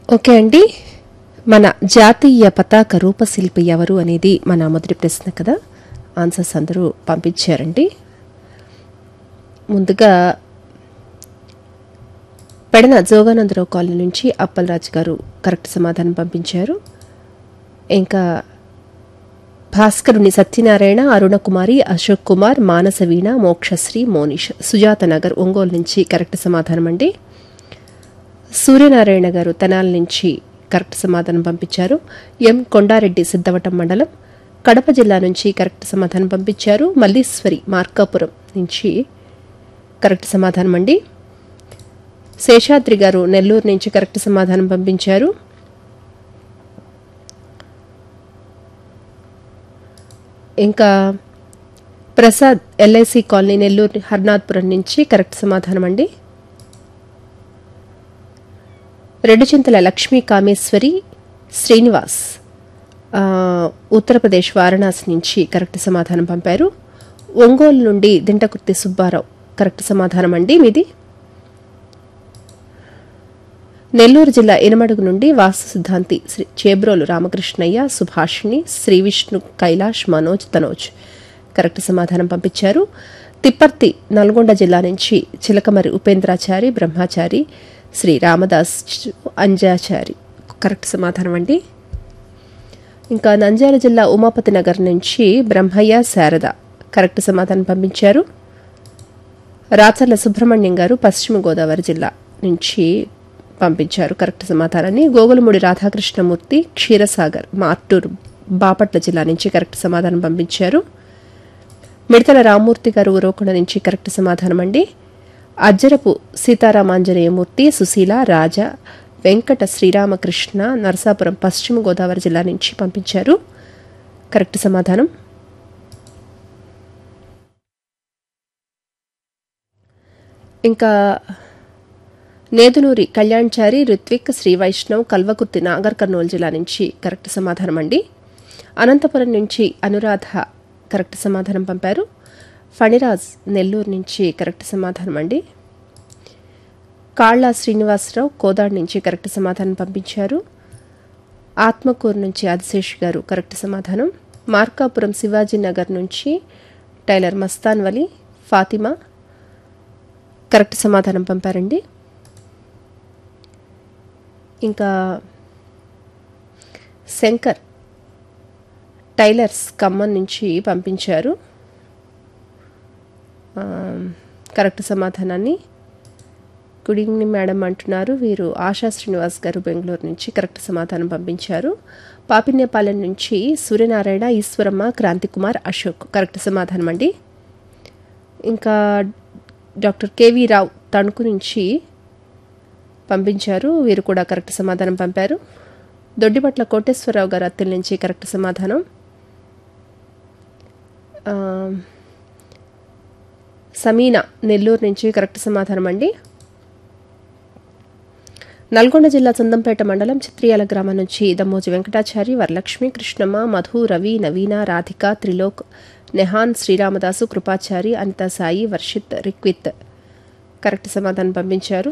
okay అండి మన జాతీయ పతాక రూపశిల్పి ఎవరు అనేది మన మొదటి ప్రశ్న కదా ఆన్సర్స్ అందరూ పంపించారండి ముందుగా పెడన జోగానందరావు కాలనీ నుంచి అప్పలరాజు గారు కరెక్ట్ సమాధానం పంపించారు ఇంకా భాస్కరుని సత్యనారాయణ అరుణకుమారి అశోక్ కుమార్ మానసవీణ మోక్షశ్రీ మోనిష్ సుజాత నగర్ ఒంగోలు నుంచి కరెక్ట్ సమాధానం అండి సూర్యనారాయణ గారు తెనాల నుంచి కరెక్ట్ సమాధానం పంపించారు ఎం కొండారెడ్డి సిద్ధవటం మండలం కడప జిల్లా నుంచి కరెక్ట్ సమాధానం పంపించారు మల్లీశ్వరి మార్కాపురం నుంచి కరెక్ట్ సమాధానం అండి శేషాద్రి గారు నెల్లూరు నుంచి కరెక్ట్ సమాధానం పంపించారు ఇంకా ప్రసాద్ ఎల్ఐసి కాలనీ నెల్లూరు హర్నాథ్పురం నుంచి కరెక్ట్ సమాధానం అండి రెడ్డుచింతల లక్ష్మీ కామేశ్వరి శ్రీనివాస్ ఆ, ఉత్తరప్రదేశ్ వారణాసి నుంచి కరెక్ట్ సమాధానం పంపారు ఒంగోలు నుండి దింటకుర్తి సుబ్బారావు కరెక్ట్ సమాధానం అండి మీది నెల్లూరు జిల్లా ఇనమడుగు నుండి వాస్తు సిద్ధాంతి శ్రీ చేబ్రోలు రామకృష్ణయ్య సుభాషిణి శ్రీ విష్ణు కైలాష్ మనోజ్ తనోజ్ కరెక్ట్ సమాధానం పంపించారు తిప్పర్తి నల్గొండ జిల్లా నుంచి చిలకమరి ఉపేంద్రాచారి బ్రహ్మాచారి శ్రీ రామదాస్ అంజాచారి కరెక్ట్ సమాధానం అండి ఇంకా నంద్యాల జిల్లా ఉమాపతి నగర్ నుంచి బ్రహ్మయ్య శారద కరెక్ట్ సమాధానం పంపించారు రాచర్ల సుబ్రహ్మణ్యం గారు పశ్చిమ గోదావరి జిల్లా నుంచి పంపించారు కరెక్ట్ సమాధానాన్ని గోగులమూడి రాధాకృష్ణమూర్తి క్షీరసాగర్ మార్టూరు బాపట్ల జిల్లా నుంచి కరెక్ట్ సమాధానం పంపించారు మిడతల రామ్మూర్తి గారు ఉరవకొండ నుంచి కరెక్ట్ సమాధానం అండి అజ్జరపు సీతారామాంజనేయమూర్తి సుశీల రాజా వెంకట శ్రీరామకృష్ణ నరసాపురం పశ్చిమ గోదావరి జిల్లా నుంచి పంపించారు కరెక్ట్ సమాధానం ఇంకా నేదునూరి కళ్యాణ్చారి రిత్విక్ శ్రీ వైష్ణవ్ కల్వకుర్తి నాగర్ కర్నూలు జిల్లా నుంచి కరెక్ట్ సమాధానం అండి అనంతపురం నుంచి అనురాధ కరెక్ట్ సమాధానం పంపారు ఫణిరాజ్ నెల్లూరు నుంచి కరెక్ట్ సమాధానం అండి కాళ్ళ శ్రీనివాసరావు కోదాడ్ నుంచి కరెక్ట్ సమాధానం పంపించారు ఆత్మకూరు నుంచి ఆదిశేష్ గారు కరెక్ట్ సమాధానం మార్కాపురం శివాజీ నగర్ నుంచి టైలర్ మస్తాన్ వలి ఫాతిమా కరెక్ట్ సమాధానం పంపారండి ఇంకా శంకర్ టైలర్స్ ఖమ్మం నుంచి పంపించారు ఆ, కరెక్ట్ సమాధానాన్ని గుడ్ ఈవినింగ్ మేడం అంటున్నారు వీరు ఆశా శ్రీనివాస్ గారు బెంగళూరు నుంచి కరెక్ట్ సమాధానం పంపించారు పాపిన్యపాలెం నుంచి సూర్యనారాయణ ఈశ్వరమ్మ క్రాంతికుమార్ అశోక్ కరెక్ట్ సమాధానం అండి ఇంకా డాక్టర్ కేవీ రావు తణుకు నుంచి పంపించారు వీరు కూడా కరెక్ట్ సమాధానం పంపారు దొడ్డిపట్ల కోటేశ్వరరావు గారు అత్తిల్ నుంచి కరెక్ట్ సమాధానం ఆ, సమీనా నెల్లూరు నుంచి కరెక్ట్ సమాధానం అండి నల్గొండ జిల్లా చందంపేట మండలం చిత్రియాల గ్రామం నుంచి దమ్మోజి వెంకటాచారి వరలక్ష్మి కృష్ణమ్మ మధు రవి నవీన రాధిక త్రిలోక్ నెహాన్ శ్రీరామదాసు కృపాచారి అనిత సాయి వర్షిత్ రిక్విత్ కరెక్ట్ సమాధానం పంపించారు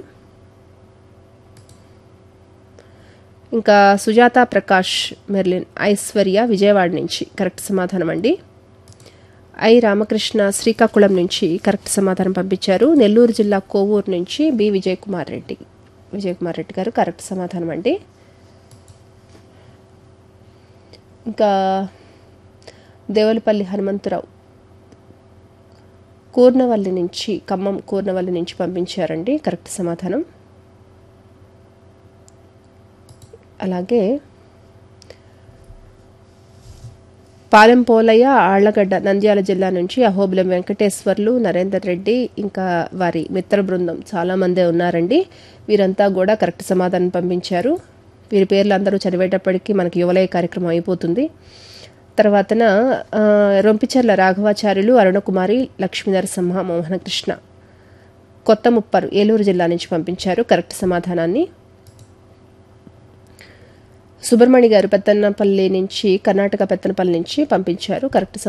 ఇంకా సుజాత ప్రకాష్ మెర్లిన్ ఐశ్వర్య విజయవాడ నుంచి కరెక్ట్ సమాధానం అండి ఐ రామకృష్ణ శ్రీకాకుళం నుంచి కరెక్ట్ సమాధానం పంపించారు నెల్లూరు జిల్లా కోవూరు నుంచి బి విజయ్ కుమార్ రెడ్డి విజయ్ కుమార్ రెడ్డి గారు కరెక్ట్ సమాధానం అండి ఇంకా దేవలపల్లి హనుమంతరావు కూర్నవల్లి నుంచి ఖమ్మం కూర్నవల్లి నుంచి పంపించారండి కరెక్ట్ సమాధానం అలాగే పాలెం పోలయ్య ఆళ్లగడ్డ నంద్యాల జిల్లా నుంచి అహోబిలం వెంకటేశ్వర్లు నరేందర్ రెడ్డి ఇంకా వారి మిత్ర బృందం చాలామందే ఉన్నారండి వీరంతా కూడా కరెక్ట్ సమాధానం పంపించారు వీరి పేర్లు అందరూ చదివేటప్పటికీ మనకి యువలయ కార్యక్రమం అయిపోతుంది తర్వాతన ఆ, రొంపిచర్ల రాఘవాచార్యులు అరుణకుమారి లక్ష్మీ నరసింహ మోహనకృష్ణ కొత్త ముప్పరు ఏలూరు జిల్లా నుంచి పంపించారు కరెక్ట్ సమాధానాన్ని సుబ్రహ్మణ్య గారు పెత్తనపల్లి నుంచి కర్ణాటక పెత్తనపల్లి నుంచి పంపించారు కరెక్ట్